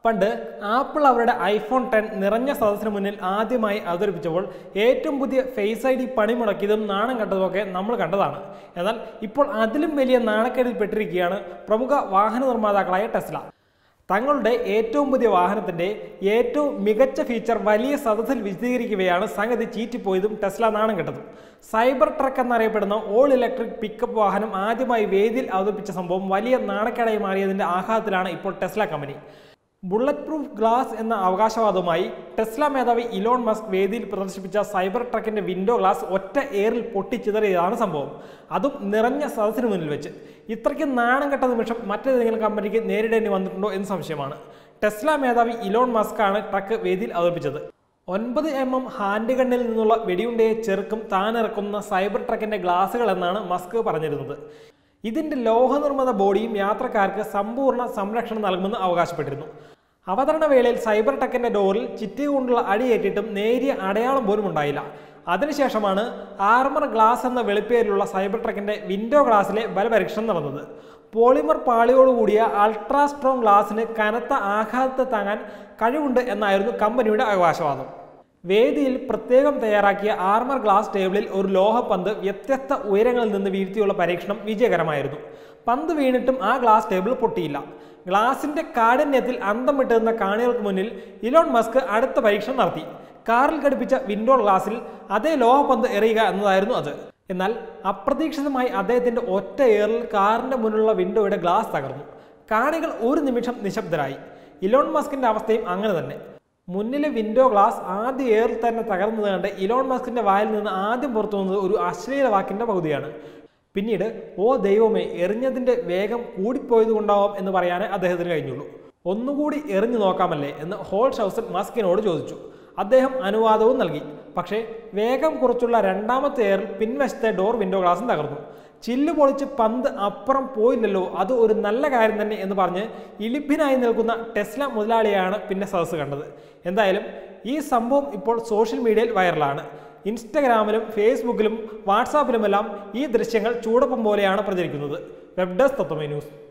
പണ്ട് ആപ്പിൾ അവരുടെ iPhone ten നിറഞ്ഞ സദസ്സിന് മുന്നിൽ ആദ്യമായി അവതരിപ്പിച്ചപ്പോൾ ഏറ്റവും പുതിയ ഫേസ് ഐ ഡി പണിമുടക്കിയതും നാണം കണ്ടതുമൊക്കെ നമ്മൾ കണ്ടതാണ് എന്നാൽ ഇപ്പോൾ അതിലും വലിയ നാണക്കേടിൽ പെട്ടിരിക്കുകയാണ് പ്രമുഖ വാഹന നിർമ്മാതാക്കളായ ടെസ്ല തങ്ങളുടെ ഏറ്റവും പുതിയ വാഹനത്തിന്റെ ഏറ്റവും മികച്ച ഫീച്ചർ വലിയ സദസ്സിൽ വിശദീകരിക്കുകയാണ് സംഗതി ചീറ്റിപ്പോയതും ടെസ്ല നാണം കെട്ടതും സൈബർ ട്രക്ക് എന്നറിയപ്പെടുന്ന ഓൾ ഇലക്ട്രിക് പിക്കപ്പ് വാഹനം ആദ്യമായി വേദിയിൽ അവതരിപ്പിച്ച സംഭവം വലിയ നാണക്കേടായി മാറിയതിന്റെ ആഘാതത്തിലാണ് ഇപ്പോൾ Tesla company bulletproof glass എന്ന അവകാശവാദവുമായി ടെസ്ല മേധാവി ഇലോൺ മസ്ക് വേദിയിൽ പ്രദർശിപ്പിച്ച സൈബർ ട്രക്കിന്റെ വിൻഡോ ഗ്ലാസ് ഒറ്റ എയറിൽ പൊട്ടിച്ചിതറിയതാണ് സംഭവം അതും നിറഞ്ഞ സദസ്സിന് മുന്നിൽ വെച്ച് ഇത്രയ്ക്ക് നാണം കെട്ട നിമിഷം മറ്റേതെങ്കിലും കമ്പനിക്ക് നേരിടേണ്ടി വന്നിട്ടുണ്ടോ എന്ന് സംശയമാണ് ടെസ്ല മേധാവി ഇലോൺ മസ്ക് ആണ് ട്രക്ക് വേദിയിൽ അവതരിപ്പിച്ചത് ഒൻപത് എം എം ഹാൻഡ് ഗണ്ണിൽ നിന്നുള്ള വെടിയുണ്ടയെ ചെറുക്കും താനിറക്കുന്ന സൈബർ ട്രക്കിന്റെ ഗ്ലാസുകൾ എന്നാണ് മസ്ക് പറഞ്ഞിരുന്നത് ഇതിന്റെ ലോഹനിർമ്മിത ബോഡിയും യാത്രക്കാർക്ക് സമ്പൂർണ്ണ സംരക്ഷണം നൽകുമെന്ന് അവകാശപ്പെട്ടിരുന്നു അവതരണ വേളയിൽ സൈബർ ടെക്കിന്റെ ഡോറിൽ ചിറ്റി കൊണ്ടുള്ള അടിയേറ്റിട്ടും നേരിയ അടയാളം പോലും ഉണ്ടായില്ല അതിനുശേഷമാണ് ആർമർ ഗ്ലാസ് എന്ന വെളിപ്പേരിലുള്ള സൈബർ ട്രക്കിന്റെ വിൻഡോ ഗ്ലാസിലെ ബലപരീക്ഷണം നടന്നത് പോളിമർ പാളിയോടുകൂടിയ അൾട്രാ സ്ട്രോങ് ഗ്ലാസിന് കനത്ത ആഘാതത്തെ താങ്ങാൻ കഴിവുണ്ട് എന്നായിരുന്നു കമ്പനിയുടെ അവകാശവാദം വേദിയിൽ പ്രത്യേകം തയ്യാറാക്കിയ ആർമർ ഗ്ലാസ് ടേബിളിൽ ഒരു ലോഹപ്പന്ത് വ്യത്യസ്ത ഉയരങ്ങളിൽ നിന്ന് വീഴ്ത്തിയുള്ള പരീക്ഷണം വിജയകരമായിരുന്നു പന്ത് വീണിട്ടും ആ ഗ്ലാസ് ടേബിൾ പൊട്ടിയില്ല ഗ്ലാസിന്റെ കാഠിന്യത്തിൽ അന്തം വിട്ടുന്ന കാണികൾക്ക് മുന്നിൽ ഇലോൺ മസ്ക് അടുത്ത പരീക്ഷണം നടത്തി കാറിൽ ഘടിപ്പിച്ച വിൻഡോ ഗ്ലാസിൽ അതേ ലോഹപ്പന്ത് എറിയുക എന്നതായിരുന്നു അത് എന്നാൽ അപ്രതീക്ഷിതമായി അദ്ദേഹത്തിന്റെ ഒറ്റ ഏറിൽ കാറിന്റെ മുന്നിലുള്ള വിൻഡോയുടെ ഗ്ലാസ് തകർന്നു കാണികൾ ഒരു നിമിഷം നിശബ്ദരായി ഇലോൺ മസ്കിന്റെ അവസ്ഥയും അങ്ങനെ തന്നെ മുന്നിലെ വിൻഡോ ഗ്ലാസ് ആദ്യ എയറിൽ തന്നെ തകർന്നത് കണ്ട് ഇലോൺ മസ്കിന്റെ വായിൽ നിന്ന് ആദ്യം പുറത്തു വന്നത് ഒരു അശ്ലീല വാക്കിന്റെ പകുതിയാണ് പിന്നീട് ഓ ദൈവമേ എറിഞ്ഞതിന്റെ വേഗം കൂടിപ്പോയത് കൊണ്ടാവാം എന്ന് പറയാനേ അദ്ദേഹത്തിന് കഴിഞ്ഞുള്ളൂ ഒന്നുകൂടി എറിഞ്ഞു നോക്കാമല്ലേ എന്ന് ഹോൾ ഷൗസൻ മസ്കിനോട് ചോദിച്ചു അദ്ദേഹം അനുവാദവും നൽകി പക്ഷേ വേഗം കുറച്ചുള്ള രണ്ടാമത്തെ എയറിൽ പിൻവശത്തെ ഡോർ വിൻഡോ ഗ്ലാസും തകർന്നു ചില്ല് പൊളിച്ച് പന്ത് അപ്പുറം പോയില്ലല്ലോ അത് ഒരു നല്ല കാര്യം തന്നെ എന്ന് പറഞ്ഞ് ഇലിപ്പിനായി നിൽക്കുന്ന ടെസ്ല മുതലാളിയാണ് പിന്നെ സദസ്സ് കണ്ടത് എന്തായാലും ഈ സംഭവം ഇപ്പോൾ സോഷ്യൽ മീഡിയയിൽ വൈറലാണ് ഇൻസ്റ്റഗ്രാമിലും ഫേസ്ബുക്കിലും വാട്സാപ്പിലുമെല്ലാം ഈ ദൃശ്യങ്ങൾ ചൂടപ്പം പോലെയാണ് പ്രചരിക്കുന്നത് വെബ് ഡെസ്ക് തത്വമേ ന്യൂസ്